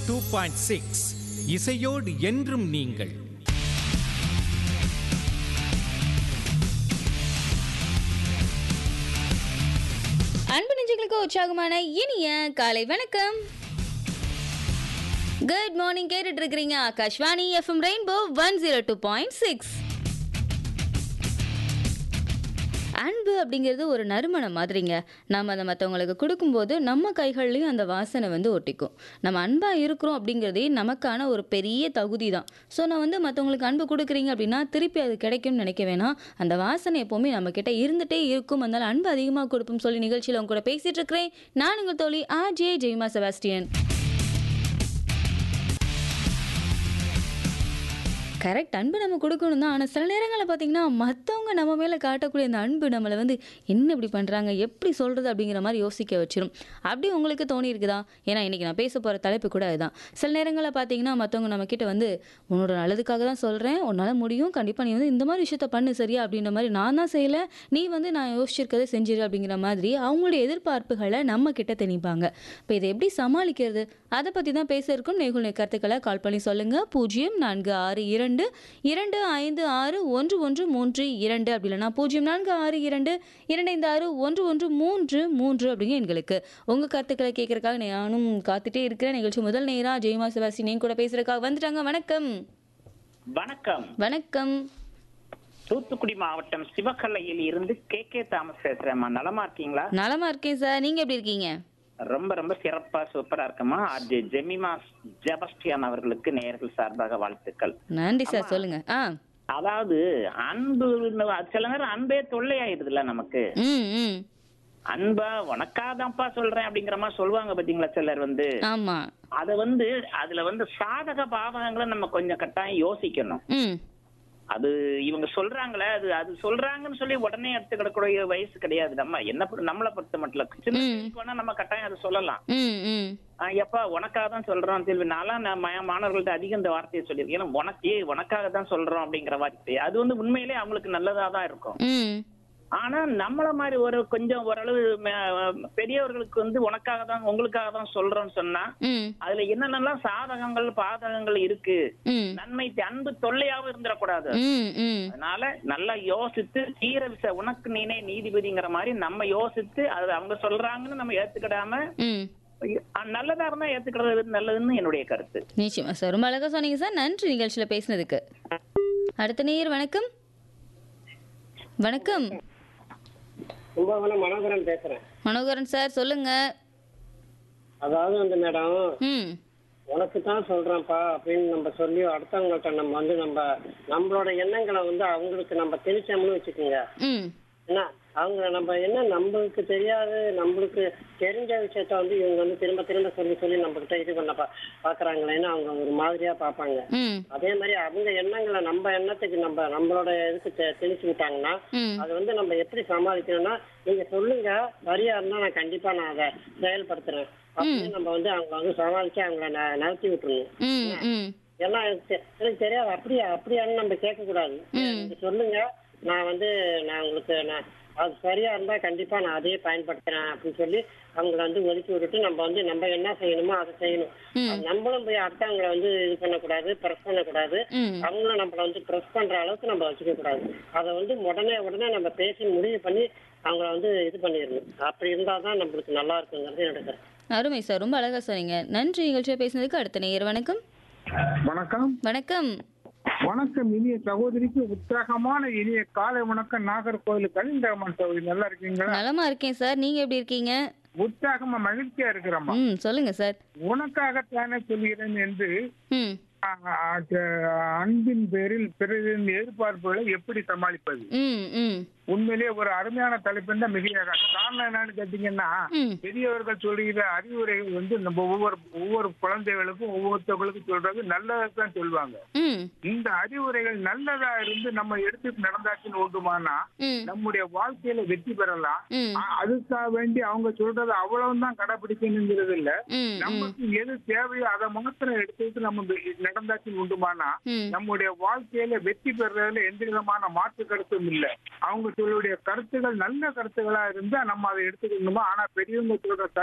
Two point six இசையோடு என்றும் நீங்கள் அன்பு நெஞ்சங்களுக்கு உற்சாகமான இனிய காலை வணக்கம் குட் மார்னிங் கேட்டுட்டு இருக்கிறீங்க Akashvani FM rainbow one zero two point six அன்பு அப்படிங்கிறது ஒரு நறுமணம் மாதிரிங்க நம்ம அதை மற்றவங்களுக்கு கொடுக்கும்போது நம்ம கைகள்லையும் அந்த வாசனை வந்து ஒட்டிக்கும் நம்ம அன்பாக இருக்கிறோம் அப்படிங்கிறதே நமக்கான ஒரு பெரிய தகுதி தான் ஸோ நான் வந்து மற்றவங்களுக்கு அன்பு கொடுக்குறீங்க அப்படின்னா திருப்பி அது கிடைக்கும்னு நினைக்க வேணாம் அந்த வாசனை எப்போவுமே நம்மக்கிட்ட இருந்துகிட்டே இருக்கும் அதனால் அன்பு அதிகமாக கொடுப்போம் சொல்லி நிகழ்ச்சியில் உங்க கூட பேசிகிட்டு இருக்கிறேன் நான் உங்கள் தோழி R J Jeyma Sebastian correct அன்பு நம்ம கொடுக்கணும் தான் ஆனால் சில நேரங்களில் பார்த்தீங்கன்னா மற்றவங்க நம்ம மேலே காட்டக்கூடிய அந்த அன்பு நம்மளை வந்து என்ன இப்படி பண்ணுறாங்க எப்படி சொல்கிறது அப்படிங்கிற மாதிரி யோசிக்க வச்சிரும் அப்படி உங்களுக்கு தோணி இருக்குதா ஏன்னா இன்றைக்கி நான் பேச போகிற தலைப்பு கூட அதுதான் சில நேரங்களில் பார்த்தீங்கன்னா மற்றவங்க நம்மக்கிட்ட வந்து உன்னோட நல்லதுக்காக தான் சொல்கிறேன் உன்னால் முடியும் கண்டிப்பாக நீ வந்து இந்த மாதிரி விஷயத்த பண்ணு சரியா அப்படின்ற மாதிரி நான் தான் செய்யலை நீ வந்து நான் யோசிச்சிருக்கதை செஞ்சிரு அப்படிங்கிற மாதிரி அவங்களுடைய எதிர்பார்ப்புகளை நம்ம கிட்ட திணிப்பாங்க இப்போ இதை எப்படி சமாளிக்கிறது அதை பற்றி தான் பேச இருக்கும் நேகுல் கருத்துக்களை கால் பண்ணி சொல்லுங்கள் பூஜ்ஜியம் நான்கு ஆறு இரண்டு இரண்டு ஐந்து ஆறு ஒன்று ஒன்று மூன்று இரண்டு அப்படி இல்லைனா பூஜ்ஜியம் நான்கு ஆறு இரண்டு இரண்டு ஐந்து ஆறு ஒன்று ஒன்று மூன்று மூன்று அப்படிங்க எங்களுக்கு உங்கள் கருத்துக்களை கேட்கறதுக்காக நானும் காத்துட்டே இருக்கிறேன் நிகழ்ச்சி முதல் நேராக ஜெயமா சிவாசி நீங்க கூட பேசுறதுக்காக வந்துட்டாங்க வணக்கம் வணக்கம் வணக்கம் தூத்துக்குடி மாவட்டம் சிவகல்லையில் இருந்து கே கே தாமஸ் பேசுறேம்மா நலமா இருக்கீங்களா நலமா இருக்கேன் சார் நீங்க எப்படி இருக்கீங்க ரொம்ப ரொம்ப சிறப்பா சூப்பரா இருக்கமா ஆர்ஜே ஜெமிமா ஜெபஸ்டியான் அவர்களுக்கு நேயர்கள் சார்பாக வாழ்த்துக்கள் நன்றி சார் சொல்லுங்க ஆ அதாவது அன்பு சில நேரம் அன்பே தொல்லையாயிருதுல்ல நமக்கு ம் ம் அன்பா உனக்காதான்ப்பா சொல்றேன் அப்படிங்கிற மாதிரி சொல்லுவாங்க பாத்தீங்களா சிலர் வந்து ஆமா அத வந்து அதுல வந்து சாதக பாதகங்களை நம்ம கொஞ்சம் கட்டாயம் யோசிக்கணும் ம் அது இவங்க சொல்றாங்களே அது அது சொல்றாங்கன்னு சொல்லி உடனே எடுத்துக்கிடக்கூடிய வயசு கிடையாது நம்ம என்ன பொறு- நம்மளை பொறுத்த மட்டும் இல்ல. சின்ன பிள்ளைக்கு வேணா நம்ம கட்டாயம் அதை சொல்லலாம் ம் ம் ஆஹ் எப்பா உனக்காக தான் சொல்றோம் செல்வி நான்லாம் நான் ம- மாணவர்கள்ட்ட அதிகம் இந்த வார்த்தையை சொல்லியிருக்கேன் ஏன்னா உனக்கு ஏய், உனக்காக தான் சொல்றோம் அப்படிங்கிற வார்த்தை அது வந்து உண்மையிலே அவங்களுக்கு நல்லதா தான் இருக்கும் ம் ஆனா நம்மள மாதிரி ஒரு கொஞ்சம் ஓரளவு ம- பெரியவர்களுக்கு வந்து உனக்காக தான் உங்களுக்காக தான் சொல்றோம்னு சொன்னா ம் அதுல என்னென்னலாம் சாதகங்கள் பாதகங்கள் இருக்கு ம் நன்மை அன்பு தொல்லையாவும் இருந்துடக்கூடாது ம் ம் அதனால நல்லா யோசித்து தீர விச உனக்கு நீனே நீதிபதிங்கிற மாதிரி நம்ம யோசித்து அது அவங்க சொல்றாங்கன்னு நம்ம ஏத்துக்கிடாம ம் அஹ் நல்லதா இருந்தா ஏத்துக்கிறது நல்லதுன்னு என்னுடைய கருத்து நிச்சயமா சார் ரொம்ப அழகா சொன்னீங்க சார் நன்றி நிகழ்ச்சியில் பேசினதுக்கு அடுத்த நேயர் வணக்கம் வணக்கம் கும்பகோணம் மனோகரன் பேசுறேன் மனோகரன் சார் சொல்லுங்க அதாவது வந்து மேடம் ம் உனக்கு தான் சொல்றேன்ப்பா அப்படின்னு நம்ம சொல்லி அடுத்தவங்கள்ட்ட நம்ம வந்து நம்ம நம்மளோட எண்ணங்களை வந்து அவங்களுக்கு நம்ம திணிச்சோம்னு வச்சுக்கோங்க ம் என்ன அவங்க நம்ம என்ன நம்மளுக்கு தெரியாது நம்மளுக்கு தெரிஞ்ச விஷயத்த வந்து இவங்க வந்து திரும்ப திரும்ப சொல்லி சொல்லி நம்ம கிட்ட இது பண்ண பா பாக்குறாங்களேன்னு அவங்க ஒரு மாதிரியா பார்ப்பாங்க ம் அதே மாதிரி அவங்க எண்ணங்களை நம்ம எண்ணத்துக்கு நம்ம நம்மளோட இதுக்கு தெ- திணிச்சு விட்டாங்கன்னா ம் அது வந்து நம்ம எப்படி சமாளிக்கணும்னா நீங்க சொல்லுங்க சரியா இருந்தா நான் கண்டிப்பா நான் அதை செயல்படுத்துறேன் அப்படின்னு நம்ம வந்து அவங்க வந்து சமாளிச்சு அவங்கள ந- நகர்த்தி விட்டுருணும் ம் ம் ஏன்னா எனக்கு தெ- எனக்கு தெரியாது அப்படியா அப்படியான்னு நம்ம கேட்க கூடாது நீங்க சொல்லுங்க நான் வந்து நான் உங்களுக்கு நான் அது சரியா இருந்தா கண்டிப்பா நான் அதையே பயன்படுத்துறேன் அப்படின்னு சொல்லி அவங்கள வந்து ஒதுக்கி விட்டுட்டு நம்ம வந்து நம்ம என்ன செய்யணுமோ அதை செய்யணும் அது நம்மளும் போய் அடுத்தவங்களை வந்து இது பண்ணக்கூடாது ப்ரெஸ் பண்ணக்கூடாது ம் அவங்களும் நம்மள வந்து ப்ரெஸ் பண்ற அளவுக்கு நம்ம வச்சுக்க கூடாது அதை வந்து உடனே உடனே நம்ம பேசி முடிவு பண்ணி அவங்கள வந்து இது பண்ணிடணும் அப்படி இருந்தா தான் நம்மளுக்கு நல்லா இருக்குங்கிறது என்னோட கருத்து. அருமை சார் ரொம்ப அழகா சொன்னீங்க நன்றி நிகழ்ச்சியை பேசினதுக்கு அடுத்த நேயர் வணக்கம் வணக்கம் வணக்கம் வணக்கம் இனிய சகோதரிக்கு உற்சாகமான இனிய காலை வணக்கம் நாகர்கோவில் கலிந்தரமன் சகோதரி நல்லா இருக்கீங்களா நலமா இருக்கேன் சார் நீங்க எப்படி இருக்கீங்க உற்சாகமா மகிழ்ச்சியா இருக்கிறம்மா ம் சொல்லுங்க சார் உனக்காகத்தானே சொல்கிறேன் என்று ம் ஆ, ஆ, ஆ, அன்பின் பேரில் பிறரின் எதிர்பார்ப்புகளை எப்படி சமாளிப்பது ம் ம் உண்மையிலேயே ஒரு அருமையான தலைப்பு தான் மிகையாக காரணம் என்னன்னு கேட்டீங்கன்னா ம் பெரியவர்கள் சொல்லுகிற அறிவுரைகள் வந்து நம்ம ஒவ்வொரு ஒவ்வொரு குழந்தைகளுக்கும் ஒவ்வொருத்தவங்களுக்கும் சொல்றது நல்லதான் சொல்லுவாங்க ம் இந்த அறிவுரைகள் நல்லதா இருந்து நம்ம எடுத்து நடந்தாச்சுன்னு உண்டுமானா ம் நம்முடைய வாழ்க்கையில வெற்றி பெறலாம் ம் ஆ, அதுக்காக வேண்டி அவங்க சொல்றது அவ்வளவுதான் கடைபிடிக்கணுங்கிறது இல்ல ம் ம் நமக்கு எது தேவையோ அதை மாத்திரம் எடுத்துக்கிட்டு நம்ம வெ- நடந்தாச்சுன்னு உண்டுமானா ம் நம்முடைய வாழ்க்கையில வெற்றி பெறதுல எந்த விதமான மாற்று கருத்தும் இல்ல அவங்க சொல்லுடைய கருத்துகள் நல்ல கருத்துகளா இருந்தா நம்ம அதை எடுத்துக்கணுமா ஆனா பெரியவங்க சொல்ற